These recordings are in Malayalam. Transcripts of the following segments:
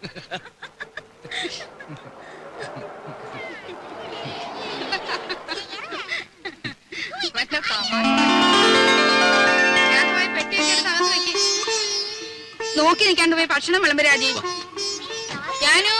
മറ്റേ തമാശ. ഞാൻ പോയി പെട്ടിയൊക്കെ എടുത്ത് അകത്ത് വെക്ക്. നോക്കി നിൽക്കാണ്ട് പോയി ഭക്ഷണം വിളമ്പ് രാജി ഞാനോ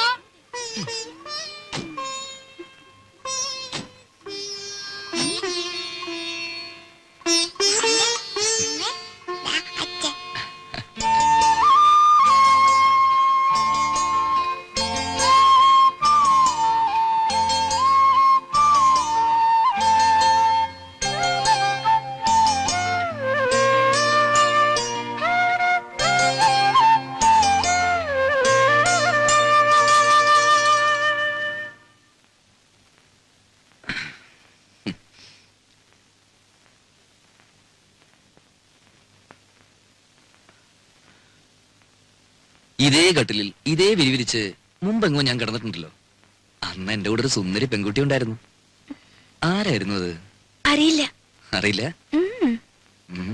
ഇതേ കട്ടിലിൽ ഇതേ വിരിവിരിച്ച് മുമ്പെങ്ങോ ഞാൻ കിടന്നിട്ടുണ്ടല്ലോ അന്ന് എന്റെ കൂടെ ഒരു സുന്ദരി പെൺകുട്ടി ഉണ്ടായിരുന്നു ആരായിരുന്നു അത് അറിയില്ല അറിയില്ല ഉം. ഉം.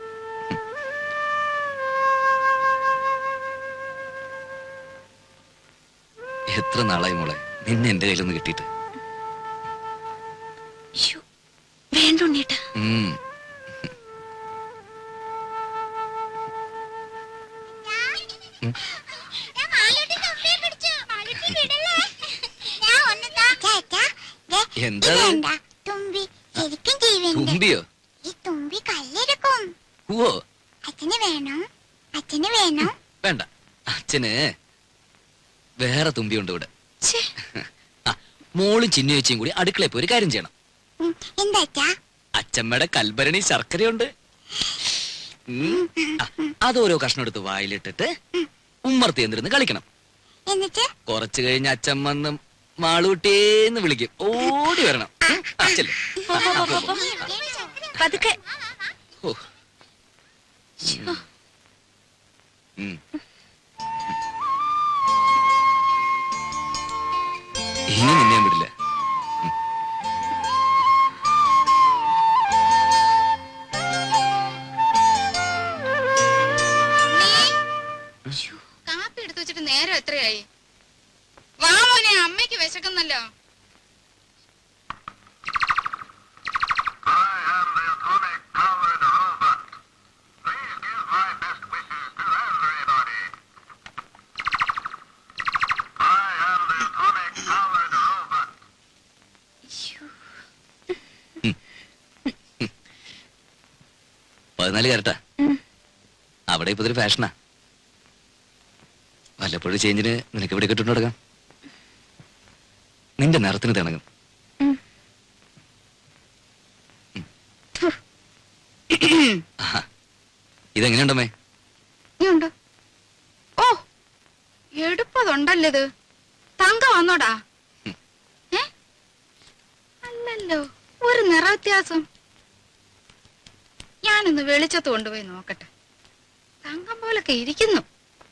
എത്ര നാളായി മോളെ നിന്നെ എന്റെ കയ്യിൽ നിന്ന് കിട്ടിയിട്ട് ശ്ശോ, വേണ്ട ഉണ്ണീട്ടാ ഉം. ഉം. എന്താ അത്? തുമ്പി ശരിക്കും ജീവനുണ്ട് തുമ്പിയോ ഈ തുമ്പി കല്ലെടുക്കും ഓ അച്ഛന് വേണം അച്ഛന് വേണം വേണ്ട അച്ഛന് വേറെ തുമ്പിയുണ്ട് ഇവിടെ ഛേ, ആ മോളും ചിന്നു ചേച്ചിയും കൂടി അടുക്കളയിൽ പോയി ഒരു കാര്യം ചെയ്യണം ഉം, എന്താ അച്ഛാ അച്ചമ്മയുടെ കൽഭരണി ശർക്കരയുണ്ട് ഉം. ആ, അതോരോ കഷ്ണം എടുത്ത് വായിലിട്ടിട്ട് ഉമ്മർത്തി എന്നിരുന്ന് കളിക്കണം എന്നിട്ട് കുറച്ചു കഴിഞ്ഞ് അച്ഛൻ വന്ന് മാളൂട്ടേന്ന് വിളിക്കും ഓടി വരണം ഉം. ആ, ചെല്ല്. പോ, പോ, പോ, പോ, പോ. പതുക്കെ ഓ. ഉം. ഇനി നിന്നെ ഞാൻ വിടില്ല കാപ്പി എടുത്തു വെച്ചിട്ട് നേരം എത്രയായി വാ മോനെ അമ്മയ്ക്ക് വിശക്കുന്നല്ലോ പതിനാല് കരട്ടാ അവിടെ ഇപ്പൊ ഇതൊരു ഫാഷനാ വല്ലപ്പോഴും ചേഞ്ചിന് നിനക്ക് ഇവിടെ കിട്ടുന്നു തുടങ്ങാം നിന്റെ നിറത്തിന് തിണങ്ങും ഉം. ഉം. ആഹാ. ഇതെങ്ങനെയുണ്ടമ്മേ ഇനിയുണ്ട് ഓ എടുപ്പതുണ്ടല്ലോ ഇത് തങ്ക വന്നോടാ ഉം. ഏ അല്ലല്ലോ ഒരു നിറ വ്യത്യാസം ഞാനൊന്ന് വെളിച്ചത്ത് കൊണ്ടുപോയി നോക്കട്ടെ തങ്കം പോലൊക്കെ ഇരിക്കുന്നു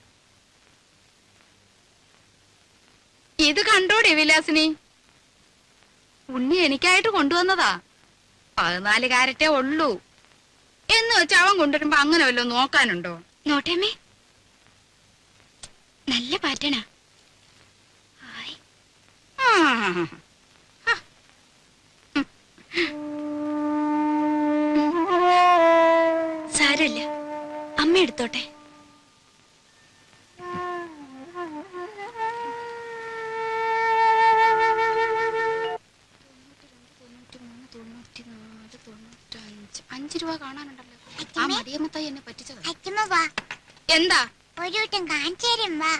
ഇത് കണ്ടോടെ വിലാസിനി ഉണ്ണി എനിക്കായിട്ട് കൊണ്ടുവന്നതാ പതിനാല് കാരറ്റേ ഉള്ളൂ എന്ന് വെച്ച് അവൻ കൊണ്ടുവരുമ്പോ അങ്ങനെ വല്ലതും നോക്കാനുണ്ടോ നോട്ടേമേ നല്ല പാറ്റേണാ ഹായ് ആ. സാരമില്ല അമ്മ എടുത്തോട്ടെ അഞ്ചു രൂപ കാണാനുണ്ടല്ലോ ആ മടിയമ്മത്തായി എന്നെ പറ്റിച്ചത് അച്ഛമ്മ വാ എന്താ ഒരു വട്ടം കാണിച്ചു തരും വാ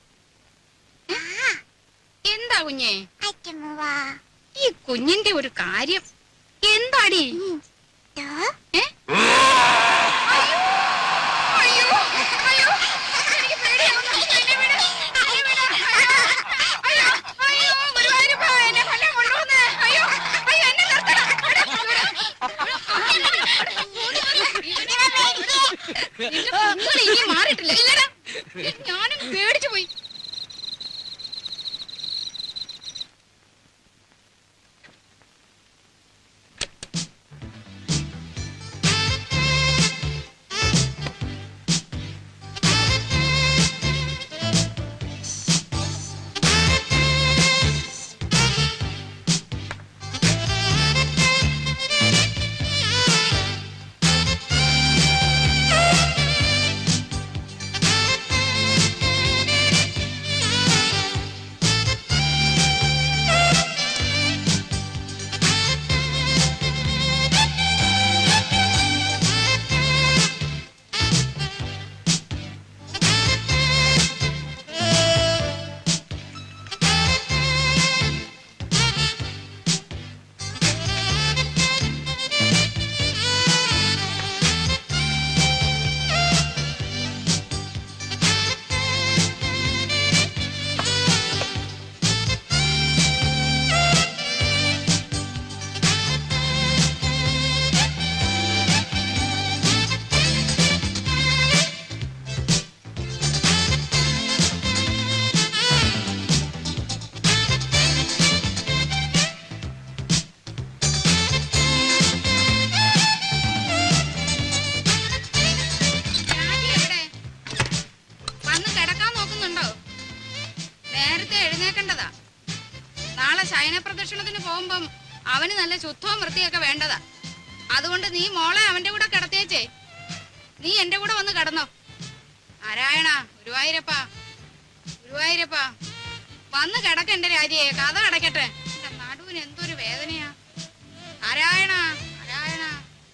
ആ എന്താ കുഞ്ഞേ അച്ഛമ്മ വാ ഈ കുഞ്ഞിന്റെ ഒരു കാര്യം എന്താടി ഉം. ദോ, ഏ? അയ്യോ! അയ്യോ! അയ്യോ! എനിക്ക് പേടിയാവുന്നു. എന്നെ വിട്. എന്നെ വിട്. അയ്യോ! അയ്യോ! അയ്യോ! ഗുരുവായൂരപ്പ, എന്നെ കൊല്ലാൻ കൊണ്ടുവന്നേ. അയ്യോ! അയ്യോ, എന്നെ നിർത്തണം. നിങ്ങൾ ഇനി മാറിയിട്ടില്ല ഇല്ലടാ ഞാനും പേടിച്ചു പോയി വന്ന് കിടക്കാൻ നോക്കുന്നുണ്ടോ നേരത്തെ എഴുന്നേക്കേണ്ടതാ നാളെ ശയന പ്രദക്ഷിണത്തിന് പോകുമ്പം അവന് നല്ല ശുദ്ധവും വൃത്തിയൊക്കെ വേണ്ടതാ അതുകൊണ്ട് നീ മോളെ അവന്റെ കൂടെ കിടത്തിയേച്ചേ നീ എന്റെ കൂടെ വന്ന് കിടന്നോ നാരായണ ഗുരുവായൂരപ്പ ഗുരുവായൂരപ്പ വന്ന് കിടക്കണ്ട രാജിയെ കഥ അടയ്ക്കട്ടെ എന്റെ നടുവിന് എന്തൊരു വേദനയാ നാരായണ നാരായണ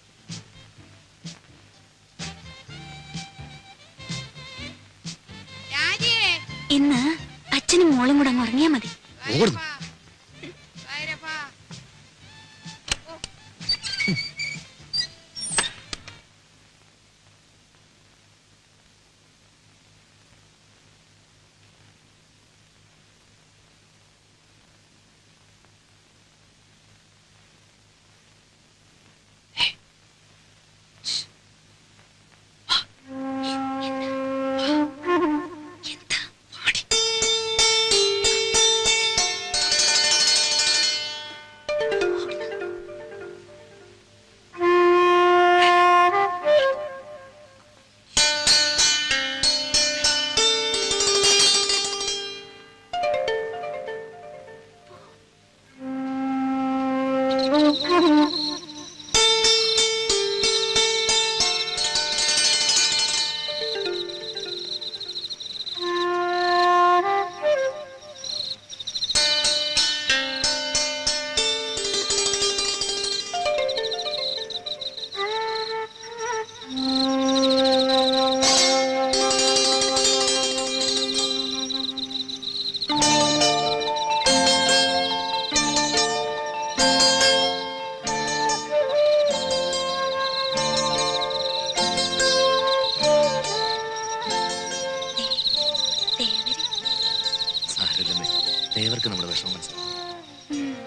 രാജിയെ ഇന്ന് അച്ഛനും മോളും കൂടെ അങ്ങ് ഉറങ്ങിയാ മതി ഓടുന്നു. ഗുരുവായൂരപ്പ ഓ എന്താ പാടി ദേവര് സാരമില്ലമ്മേ ദേവർക്ക് നമ്മുടെ വിഷമം മനസ്സിലാവും ഉം.